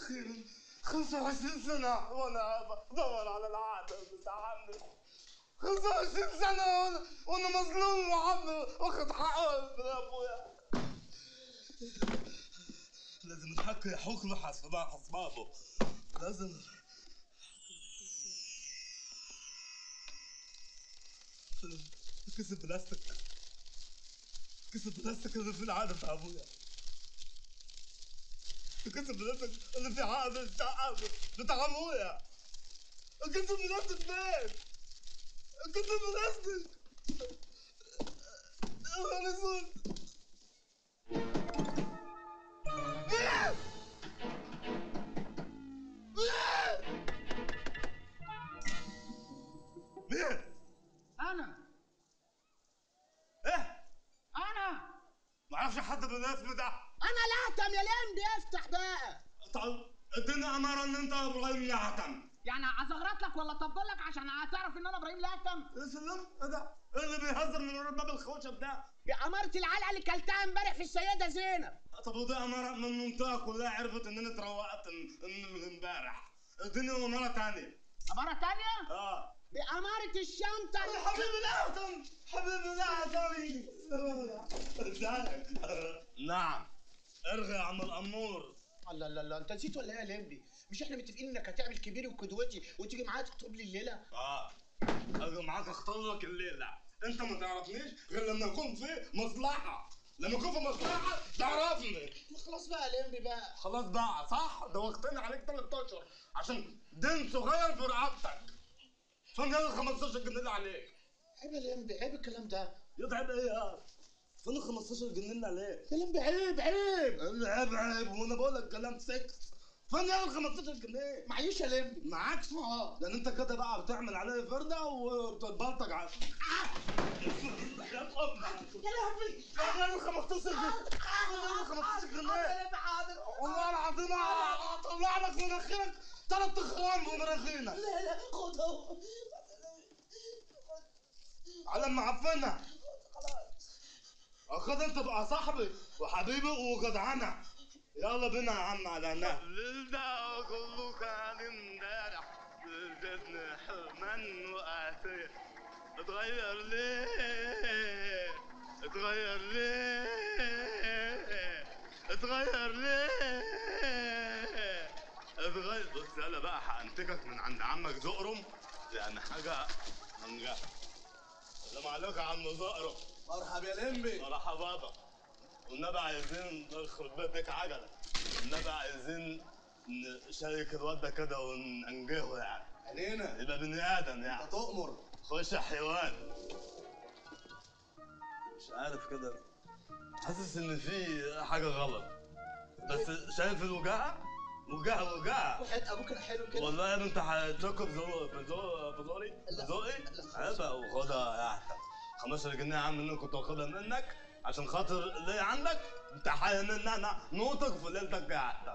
أخيرا 25 سنة وأنا بدور على العقد بتاع عمي 25 سنة وأنا وأنا مظلوم وعمي واخد حقه من أبويا لازم الحق يحكم حسب أسبابه لازم كيس بلاستيك كيس بلاستيك اللي في العقد بتاع أبويا كيس بلاستيك اللي في عقد بتاع بتاع أبويا كيس بلاستيك فين؟ كيس بلاستيك يا نهار أسود مين؟ مين؟ مين؟ انا ايه؟ انا ما اعرفش حد بالاسم ده انا لهتم يا لمبي افتح بقى طب اديني اماره ان انت ابراهيم يعتم يعني ازغرط لك ولا اطبل لك عشان هتعرف ان انا ابراهيم لهتم يا سلام ايه ده؟ ايه اللي بيهزر من باب الخوشب ده؟ بأمارة العلقة اللي كلتها امبارح في السيدة زينب طب ودي اماره من المنطقه كلها عرفت ان انا اتروقت من من امبارح اديني اماره تانية أمارة تانية اه بأمارة الشنطة حبيبي الاعتم حبيبي الاعتم ازيك نعم ارغي يا عم الامور الله الله الله انت نسيت ولا ايه يا لمبي؟ مش احنا متفقين انك هتعمل كبيري وقدوتي وتيجي معايا تخطب لي الليله؟ اه اجي معاك اختار لك الليله انت ما تعرفنيش غير لما يكون في مصلحه لما يكون في مصلحه تعرفني ما خلاص بقى يا لمبي بقى خلاص بقى صح دوختني عليك ثلاث اشهر عشان دين صغير في رقبتك فين ال 15 جنيه اللي عليك عيب يا لمبي عيب الكلام ده يتعب ايه يا فين ال 15 جنيه اللي عليك يا لمبي عيب عيب عيب عيب وانا بقول لك كلام سكس فين ال 15 جنيه معيش يا لمبي معاكش اه لان انت كده بقى بتعمل عليه فرده وبتتبلطج على يا لهوي انا 15 جنيه انا 15 جنيه والله العظيم اطلع لك من مناخيرك ثلاث اخوان في مناخيرك لا لا خدها على ما عفنا اخد انت بقى صاحبي وحبيبي وجدعنة يلا بينا يا عم على النهر الليل ده كله كان امبارح زدنا حرمان وقاسية اتغير ليه اتغير ليه اتغير ليه اتغير بص يلا بقى هانتكك من عند عمك زقرم يعني حاجة هنجح السلام عليكم يا عم زقرم مرحبا يا لمبي مرحبا بابا والنبي عايزين يخرب بيتك عجلة النبي عايزين نشارك الواد ده كده وننجحه يعني عينينا يبقى بني ادم يعني تؤمر خش يا حيوان مش عارف كده حاسس ان في حاجة غلط بس شايف الوجاعة؟ وجاعة وجاعة وحياة ابوك الحلو كده والله يا ابني انت هتشك بزو بزو بزوري لا. بزوقي لا. عيبة وخدها يا احسن 15 جنيه يا عم اللي كنت واخدها منك عشان خاطر اللي عندك انت حاين ان انا نوتك في ليلتك يا احسن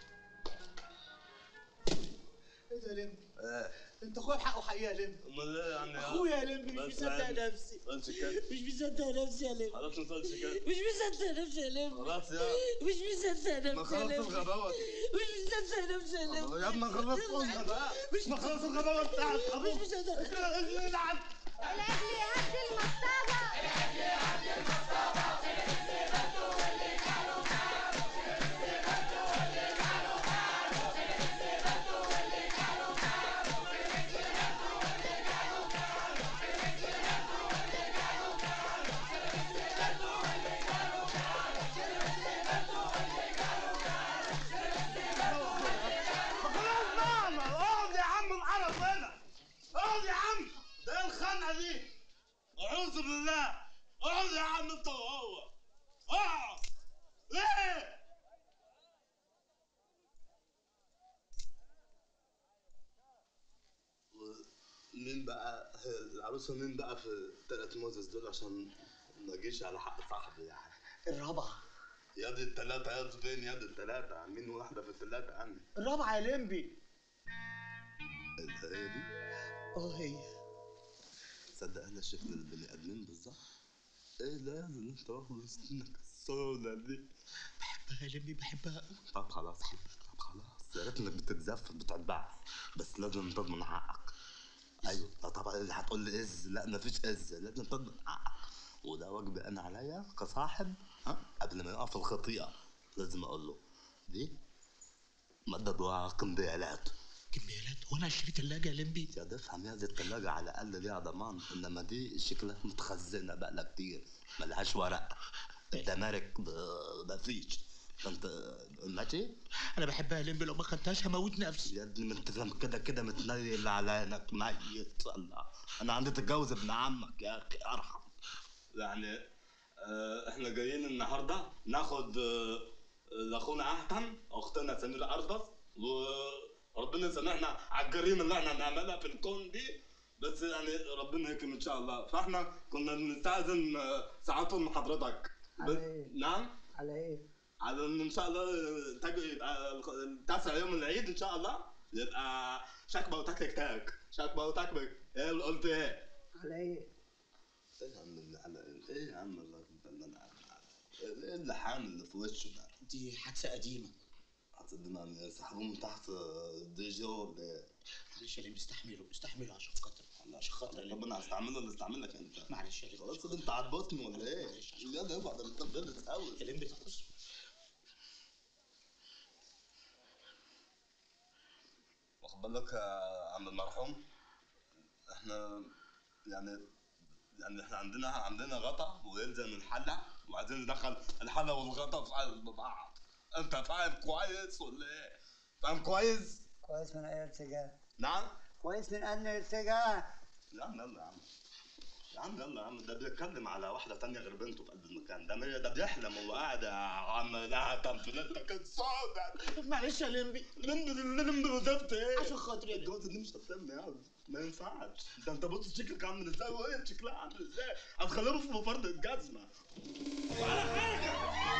ايه ده يا لمبي؟ ايه انت اخويا بحقه حقيقة يا لمبي امال ايه يعني اخويا يا لمبي مش بس مصدق عادي. نفسي قلتش كده مش مصدق نفسي يا لمبي خلاص ما تقولش كده مش مصدق نفسي يا لمبي خلاص يا مش مصدق ما نفسي يا خلاص لمبي الغباوة دي مش مصدق نفسي يا لمبي يا ابني خلاص قلنا بقى مش ما خلاص الغباوة بتاعت مش ابوك مصدق العب الاكل يهدي المصطبه خلاص بقى ما اقعد يا عم القرف هنا اقعد يا عم ده ايه الخنقه دي اعوذ بالله اقعد يا عم انت وهو اقعد ليه مين بقى العروسه مين بقى في التلات موزز دول عشان ما اجيش على حق صاحبي يعني الرابعة يا دي التلاتة يا دي بين يا دي التلاتة مين واحدة في التلاتة عني الرابعة يا لمبي هي دي اه هي تصدق انا شكل البني ادمين بالظبط ايه لازم انت واخد سنك السودا دي بحبها يا لمبي بحبها قوي طب خلاص طب خلاص يا ريت انك بتتزفت بتتبع بس لازم تضمن حقك ايوه لا طبعا اللي هتقول لي از لا مفيش از لازم تضمن حقك وده واجبي انا عليا كصاحب ها قبل ما يقع في الخطيئه لازم اقول له دي مدد وقنبيالات كميالات وانا اشتري ثلاجه يا لمبي يا تفهم يا دي التلاجة على الأقل ليها ضمان إنما دي شكلها متخزنة بقالها كتير ملهاش ورق الدمارك ب- مفيش فأنت ماشي؟ انا بحبها يا لمبي لو ما خدتهاش هموت نفسي يا ابني ما انت كده كده متنيل على عينك ميت الله انا عندي تتجوز ابن عمك يا اخي ارحم يعني آه احنا جايين النهارده ناخد آه لاخونا احسن اختنا سميرة اربس وربنا يسامحنا على الجريمه اللي احنا هنعملها في الكون دي بس يعني ربنا يكرم ان شاء الله فاحنا كنا بنستاذن آه، ساعاتهم من حضرتك ب... على إيه؟ نعم على ايه؟ على ان ان شاء الله تاج يبقى الخ- التاسع يوم العيد ان شاء الله يبقى شكبه وتكتك تاك شكبه وتكتك ايه اللي قلت ايه؟ على ايه؟ ايه يا عم اللي على ايه يا عم الله اللي انا ايه اللحام اللي في وشه ده؟ دي حادثه قديمه هتصدقني سحبوه من تحت دي جي ولا ايه؟ معلش يا لمبي استحمله استحمله عشان خاطر عشان خاطر يا لمبي ربنا هستعمله اللي استعملك انت معلش يا لمبي خلاص كده انت عبطني ولا ايه؟ بجد ينفع ده انت بجد قوي يا لمبي بص واخد بالك يا عم المرحوم احنا يعني يعني احنا عندنا عندنا غطا ويلزم الحله وعايزين ندخل الحله والغطا في قلب بعض انت فاهم كويس ولا ايه؟ فاهم كويس؟ كويس من اي ارتجاع نعم؟ كويس من ان ارتجاع يا عم يلا يا عم يا عم يلا يا عم ده بيتكلم على واحدة تانية غير بنته في قلب المكان ده مية ده بيحلم وهو قاعد يا عم لا تنفلتك السوداء معلش يا لمبي لمبي لمبي وزفت ايه؟ عشان خاطري يا لمبي الجوازة دي مش هتتم يا عم ما ينفعش ده انت بص شكلك عامل ازاي وهي شكلها عامل ازاي هتخليهم في مفرد الجزمة ولا حاجة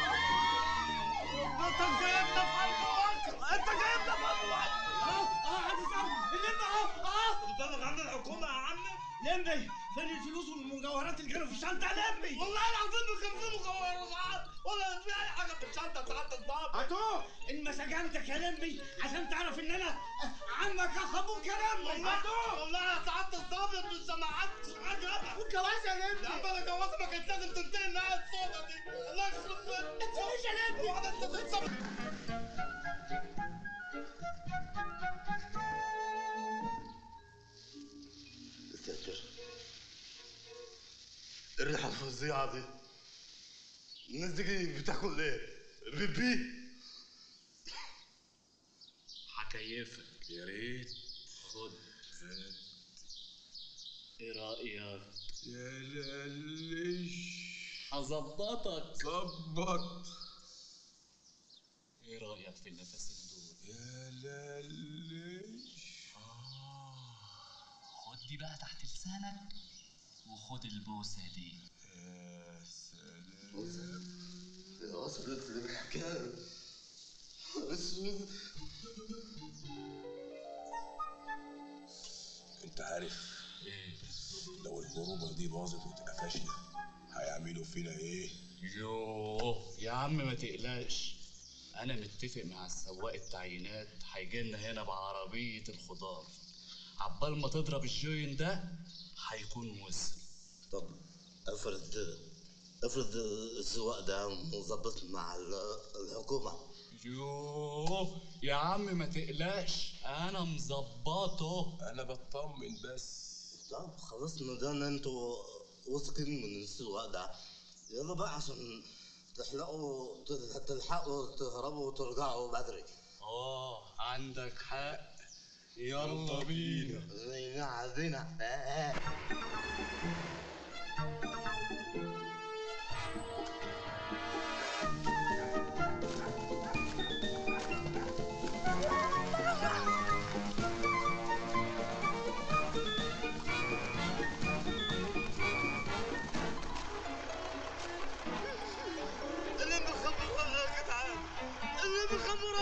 انت جايبنا في قلب الواقع انت جايبنا في قلب الواقع اه اه عايز اسمع اللمبي اهو اه بتبلغ عند الحكومة يا عمي لمبي فين الفلوس والمجوهرات اللي كانوا في الشنطه يا لمبي والله العظيم ما كان في مجوهرات ولا في اي حاجة في الشنطة بتاعت الضابط هاتوه ان ما سجنتك يا لمبي عشان تعرف ان انا عمك اخ ابوك يا لمبي والله والله يا سعادة الضابط مش سمعتش حاجة والجواز يا يا لمبي عم انا جوازي ما كانت لازم تنتهي النهايه السوداء دي الله يخرب بيتك تسويش يا لمبي واحدة انت بتصبر ساتر الريحة الفظيعة دي الناس دي بتاكل ايه؟ بيبي هكيفك يا ريت خد ايه رايك يا للش هظبطك ظبط ايه رايك في النفسين دول يا للش خد دي بقى تحت لسانك وخد البوسه دي يا سلام وصلت للحكاية اسود انت عارف ايه لو الغروبة دي باظت واتقفشنا هيعملوا فينا ايه؟ يوه يا عم ما تقلقش انا متفق مع السواق التعيينات هيجي لنا هنا بعربيه الخضار عبال ما تضرب الجوين ده هيكون وصل طب افرض افرض السواق ده مظبط مع ال- الحكومة يوه يا عم ما تقلقش انا مظبطه انا بطمن بس طب خلاص ما دام انتوا واثقين من السواق ده يلا بقى عشان تحلقوا تلحقوا تهربوا وترجعوا بدري اه عندك حق يلا بينا زينا عايزينها اللي بخبر يا جدعان اللي بخبر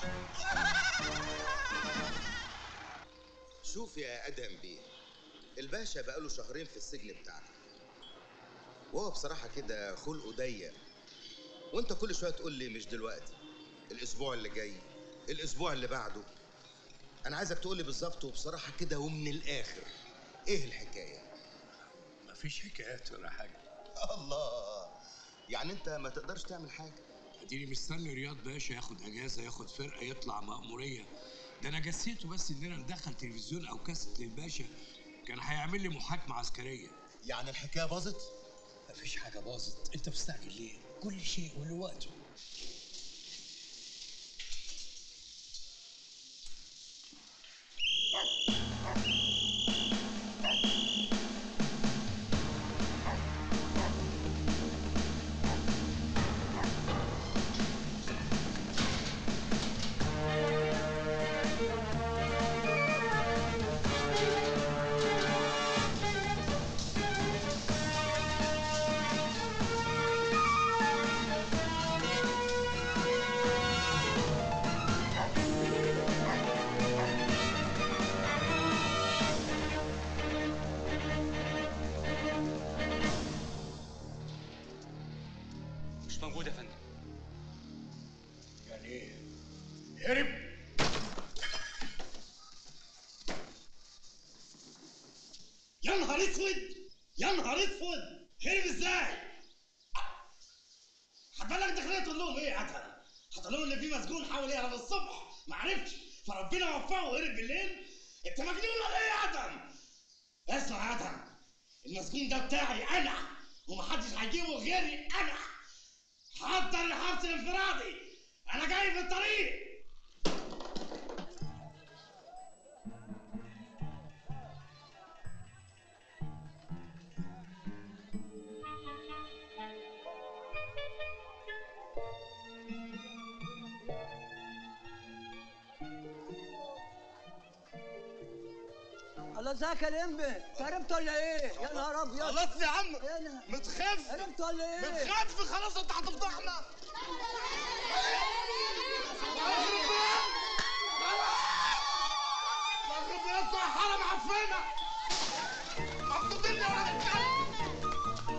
شوف يا ادهم بيه الباشا بقاله شهرين في السجن بتاعنا وهو بصراحة كده خلقه ضيق وانت كل شوية تقول لي مش دلوقتي الاسبوع اللي جاي الاسبوع اللي بعده انا عايزك تقولي بالظبط وبصراحه كده ومن الاخر ايه الحكايه مفيش حكايات ولا حاجه الله يعني انت ما تقدرش تعمل حاجه اديني مستني رياض باشا ياخد اجازه ياخد فرقه يطلع مأموريه ده انا جسيته بس اننا ندخل تلفزيون او كاسيت للباشا كان هيعمل لي محاكمه عسكريه يعني الحكايه باظت مفيش حاجه باظت انت مستعجل ليه كل شيء وله وقته مش موجود يا فندم يعني ايه هرب يا نهار اسود يا نهار اسود هرب ازاي؟ هتبلغ الداخليه تقول لهم ايه يا عترة؟ هتقول لهم ان في مسجون حاول يهرب الصبح ما عرفش فربنا وفقه وهرب بالليل؟ انت مجنون ولا ايه يا ادم؟ اسمع يا ادم المسجون ده بتاعي انا ومحدش هيجيبه غيري انا حضر الحبس الانفرادي انا جاي في الطريق الله ازيك يا لمبي هربت ولا ايه يا نهار ابيض خلاص يا عم إيه ده؟ متخف هربت ولا ايه متخف خلاص انت هتفضحنا مغرب بيت حرم عفينا مخطوطين يا ولد الكلب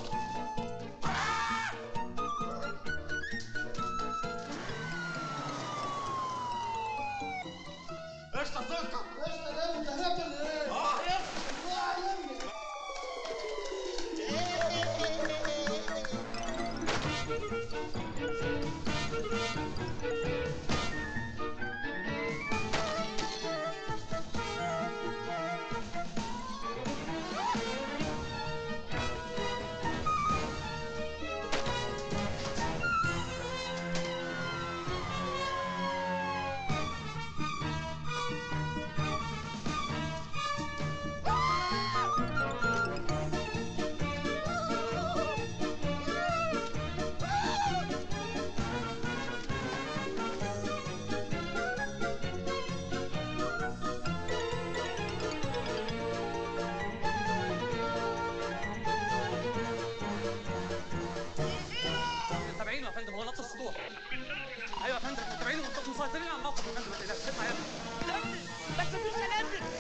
ايش تصدق؟ ايش هربت هربت ولا ايه؟ اه هربت تابعينه يا فندم هو نط السطوح ايوه يا فندم احنا تابعينه مسيطرين على الموقف يا فندم ما تقلقش اسمع يا ابني بس مفيش تنازل